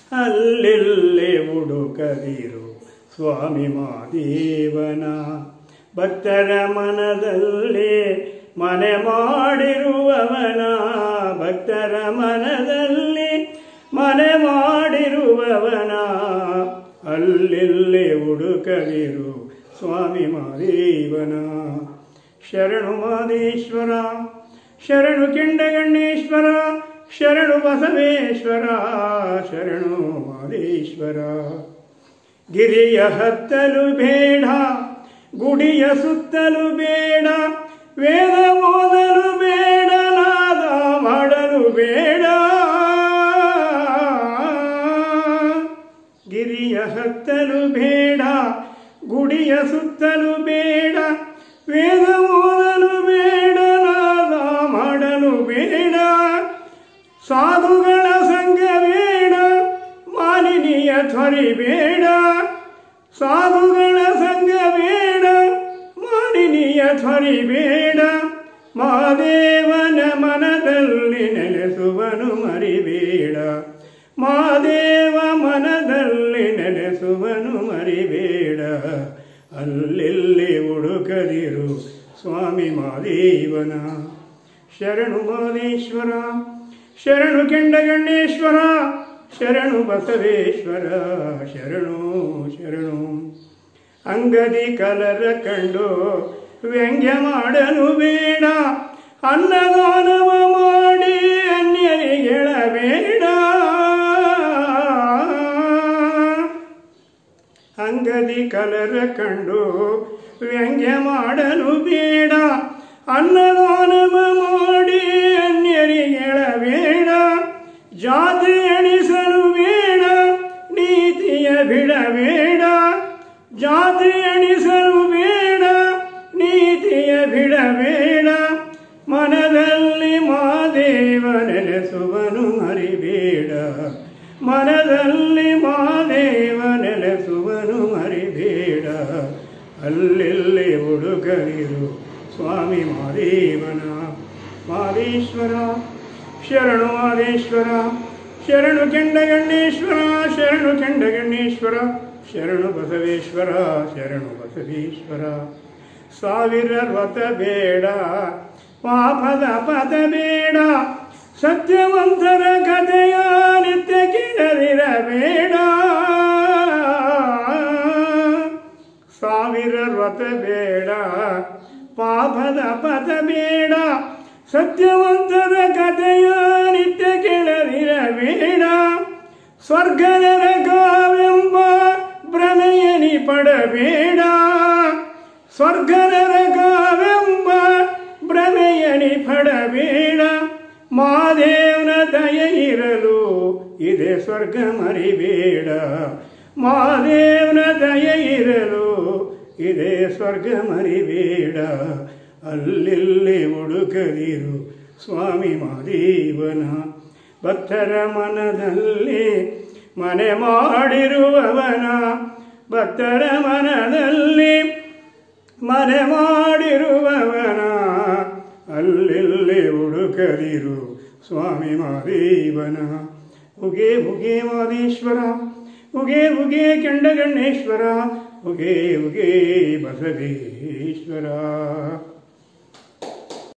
ಅಲ್ಲಿಲ್ಲೇ ಹುಡುಕದಿರು ಸ್ವಾಮಿ ಮಾದೇವನ ಭಕ್ತರ ಮನದಲ್ಲಿ ಮನೆ ಮಾಡಿರುವವನ ಭಕ್ತರ ಮನದಲ್ಲಿ ಮನೆ ಮಾಡಿರುವವನ ಅಲ್ಲಿಲ್ಲೇ ಹುಡುಕದಿರು ಸ್ವಾಮಿ ಮಾದೇವನ ಶರಣು ಮಾದೇಶ್ವರ ಶರಣು ಕೆಂಡಗಣ್ಣೇಶ್ವರ ಶರಣು ಬಸವೇಶ್ವರ ಶರಣು ಮಾದೇಶ್ವರ ಗಿರಿಯ ಹತ್ತಲು ಬೇಡ ಗುಡಿಯ ಸುತ್ತಲು ಬೇಡ ವೇದ ಓದಲು ಬೇಡ ನಾದ ಮಾಡಲು ಬೇಡ ಗಿರಿಯ ಹತ್ತಲು ಬೇಡ ಗುಡಿಯ ಸುತ್ತಲು ಬೇಡ ವೇದ ಓದಲು ಬೇಡ ನಾದ ಮಾಡಲು ಬೇಡ ಸಾಧುಗಳ ಸಂಘ ಬೇಡ ಮಾಲಿನಿಯ ಧ್ವನಿ ಬೇಡ ಸಾಧುಗಳ ಸಂಘ ಬೇಡ ಮಾಲಿನಿಯ ಧ್ವನಿ ಬೇಡ ಮಾದೇವನ ಮನದಲ್ಲಿ ನೆಲೆಸುವನು ಮರಿಬೇಡ ಮಾದೇವ ಮನದಲ್ಲಿ ನೆಲೆಸುವನು ಮರಿಬೇಡ ಅಲ್ಲೆಲ್ಲಿ ಹುಡುಕದಿರು ಸ್ವಾಮಿ ಮಾದೇವನ ಶರಣು ಮಾದೇಶ್ವರ ಶರಣು ಕೆಂಡಗಣ್ಣೇಶ್ವರ ಶರಣು ಬಸವೇಶ್ವರ ಶರಣು ಶರಣು ಅಂಗದಿ ಕಲರ ಕಂಡು ವ್ಯಂಗ್ಯ ಮಾಡಲು ಬೇಡ ಅನ್ನದಾನವ ಮಾಡಿ ಅನ್ಯರಿಗೆಳಬೇಡ ಅಂಗದಿ ಕಲರ ಕಂಡು ವ್ಯಂಗ್ಯ ಮಾಡಲು ಬೇಡ ಅನ್ನದಾನವ ಮಾಡಿ ಅನ್ಯರಿಗೆಳಬೇಡ ಜಾತಿ ಎಣಿಸಲು ಬೇಡ ನೀತಿಯ ಬಿಡಬೇಡ ಜಾತಿ ಎಣಿಸಲು ಬೇಡ ನೀತಿಯ ಬಿಡಬೇಡ ಮನದಲ್ಲಿ ಮಾದೇವ ನೆಲೆಸುವನು ಮರಿಬೇಡ ಮನದಲ್ಲಿ ಮಾದೇವ ನೆಲೆಸುವನು ಮರಿಬೇಡ ಅಲ್ಲೆಲ್ಲಿ ಹುಡುಗರಿರು ಸ್ವಾಮಿ ಮಾದೇವನ ಮಾದೇಶ್ವರ ಶರಣು ಮಾದೇಶ್ವರ ಶರಣು ಕೆಂಡಗಣ್ಣೇಶ್ವರ ಶರಣು ಕೆಂಡಗಣ್ಣೇಶ್ವರ ಶರಣು ಬಸವೇಶ್ವರ ಶರಣು ಬಸವೇಶ್ವರ ಸಾವಿರ ವ್ರತ ಬೇಡ ಪಾಪದ ಪದ ಬೇಡ ಸತ್ಯವಂತರ ಕಥೆಯ ನಿತ್ಯ ಕೇಳದಿರಬೇಡ ಸಾವಿರ ವ್ರತ ಬೇಡ ಪಾಪದ ಪದ ಬೇಡ ಸತ್ಯವಂತರ ಕಥೆಯ ನಿತ್ಯ ಕೇಳದಿರಬೇಡ ಸ್ವರ್ಗದ ಗಾವೆಂಬ ಭ್ರಮೆಯನಿ ಪಡಬೇಡ ಸ್ವರ್ಗದ ಗಾವೆಂಬ ಭ್ರಮೆಯನಿ ಪಡಬೇಡ ಮಾದೇವನ ದಯ ಇರಲು ಇದೆ ಸ್ವರ್ಗ ಮರಿಬೇಡ ಮಾದೇವನ ದಯ ಇರಲು ಇದೆ ಸ್ವರ್ಗ ಮರಿಬೇಡ ಅಲ್ಲಿಲ್ಲಿ ಹುಡುಕದಿರು ಸ್ವಾಮಿ ಮಾದೇವನ ಭಕ್ತರ ಮನದಲ್ಲಿ ಮನೆ ಮಾಡಿರುವವನ ಭಕ್ತರ ಮನದಲ್ಲಿ ಮನೆ ಮಾಡಿರುವವನ ಅಲ್ಲೆಲ್ಲಿ ಹುಡುಕದಿರು ಸ್ವಾಮಿ ಮಾದೇವನ ಉಗೆ ಉಗೆ ಮಾದೇಶ್ವರ ಉಗೆ ಉಗೆ ಕೆಂಡಗಣ್ಣೇಶ್ವರ ಉಗೆ ಉಗೆ ಬಸವೇಶ್ವರ